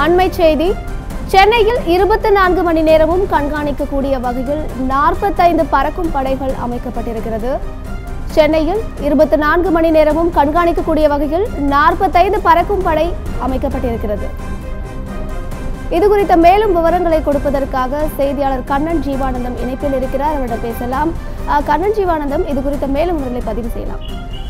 அண்மை செய்தி சென்னையில் இருபத்தி நான்கு மணி நேரமும் கண்காணிக்கக்கூடிய வகையில் நாற்பத்தைந்து பறக்கும் படைகள் அமைக்கப்பட்டிருக்கிறது சென்னையில் இருபத்தி நான்கு மணி நேரமும் கண்காணிக்கக்கூடிய வகையில் நாற்பத்தைந்து பறக்கும் படை அமைக்கப்பட்டிருக்கிறது இது குறித்த மேலும் விவரங்களை கொடுப்பதற்காக செய்தியாளர் கண்ணன் ஜீவானந்தம் இணைப்பில் இருக்கிறார் அவரிடம் பேசலாம் அஹ், கண்ணன் ஜீவானந்தம் இது குறித்த மேலும் விவரங்களை பதிவு செய்யலாம்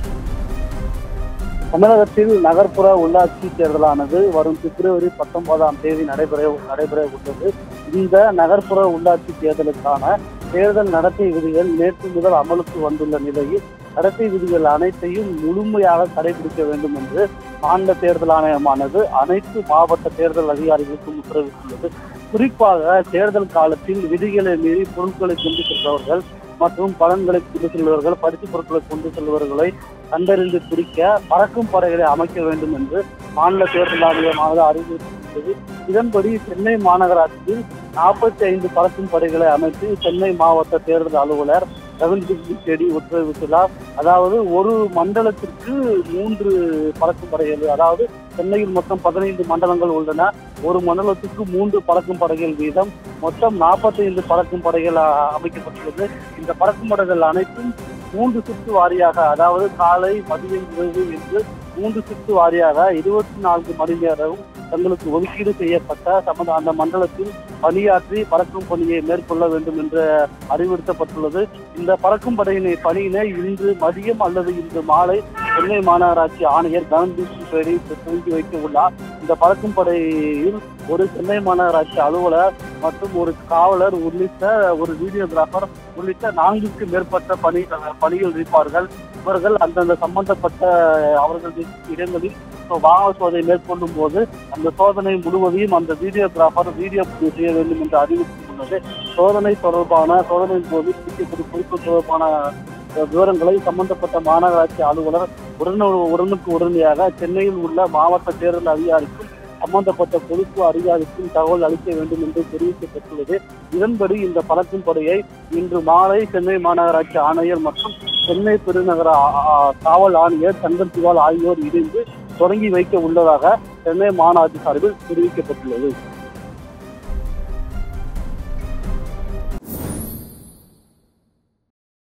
தமிழகத்தில் நகர்ப்புற உள்ளாட்சி தேர்தலானது வரும் பிப்ரவரி பத்தொன்பதாம் தேதி நடைபெற நடைபெற உள்ளது இந்த நகர்ப்புற உள்ளாட்சி தேர்தலுக்கான தேர்தல் நடத்தை விதிகள் நேற்று முதல் அமலுக்கு வந்துள்ள நிலையில் நடத்தை விதிகள் அனைத்தையும் முழுமையாக கடைபிடிக்க வேண்டும் என்று மாநில தேர்தல் ஆணையமானது அனைத்து மாவட்ட தேர்தல் அதிகாரிகளுக்கும் உத்தரவிட்டுள்ளது குறிப்பாக தேர்தல் காலத்தில் விதிகளை மீறி பொருட்களை கொண்டு செல்பவர்கள் மற்றும் பலன்களை கொண்டு செல்பவர்கள் பரிசு பொருட்களை கொண்டு செல்பவர்களை கண்டறிந்து பிடிக்க பறக்கும் படைகளை அமைக்க வேண்டும் என்று மாநில தேர்தல் ஆணையமானது அறிவுறுத்தியுள்ளது இதன்படி சென்னை மாநகராட்சியில் நாற்பத்தி ஐந்து பறக்கும் படைகளை அமைத்து சென்னை மாவட்ட தேர்தல் அலுவலர் ரவீந்திர செடி உத்தரவிட்டுள்ளார் அதாவது ஒரு மண்டலத்திற்கு மூன்று பறக்கும் படைகள் அதாவது சென்னையில் மொத்தம் பதினைந்து மண்டலங்கள் உள்ளன ஒரு மண்டலத்துக்கு மூன்று பறக்கும் படைகள் வீதம் மொத்தம் நாற்பத்தைந்து பறக்கும் படைகள் அ- அமைக்கப்பட்டுள்ளது இந்த பறக்கும் படைகள் அனைத்தும் மூன்று சுற்று வாரியாக அதாவது காலை மதியம் இரவு என்று மூன்று சுற்று வாரியாக இருபத்தி நான்கு மணி நேரம் தங்களுக்கு ஒதுக்கீடு செய்யப்பட்ட சம்பந்த அந்த மண்டலத்தில் பணியாற்றி பறக்கும் பணியை மேற்கொள்ள வேண்டும் என்று அறிவுறுத்தப்பட்டுள்ளது இந்த பறக்கும் படையினை பணியினை இன்று மதியம் அல்லது இன்று மாலை சென்னை மாநகராட்சி ஆணையர் கவன்தீப் பேடி துவங்கி வைக்க உள்ளார் இந்த பறக்கும் படையில் ஒரு சென்னை மாநகராட்சி அலுவலர் மற்றும் ஒரு காவலர் உள்ளிட்ட ஒரு வீடியோகிராஃபர் உள்ளிட்ட நான்குக்கு மேற்பட்ட பணி பணியில் இருப்பார்கள் இவர்கள் அந்தந்த சம்பந்தப்பட்ட அவர்கள் இடங்களில் வாகன சோதனை மேற்கொள்ளும் போது அந்த சோதனை முழுவதையும் அந்த வீடியோகிராஃபர் வீடியோ பதிவு செய்ய வேண்டும் என்று அறிவித்துள்ளது சோதனை தொடர்பான சோதனையின் போது பிடிக்கப்படும் குறிப்பு தொடர்பான அஹ், விவரங்களை சம்பந்தப்பட்ட மாநகராட்சி அலுவலர் உடனே உடனுக்கு உடனடியாக சென்னையில் உள்ள மாவட்ட தேர்தல் அதிகாரிக்கும் சம்பந்தப்பட்ட பொறுப்பு அதிகாரிக்கும் தகவல் அளிக்க வேண்டும் என்று தெரிவிக்கப்பட்டுள்ளது இதன்படி இந்த பறக்கும் படையை இன்று மாலை சென்னை மாநகராட்சி ஆணையர் மற்றும் சென்னை பெருநகர ஆ- ஆ- காவல் ஆணையர் சந்தன் சிவால் ஆகியோர் இணைந்து தொடங்கி வைக்க உள்ளதாக சென்னை மாநகராட்சி சார்பில் தெரிவிக்கப்பட்டுள்ளது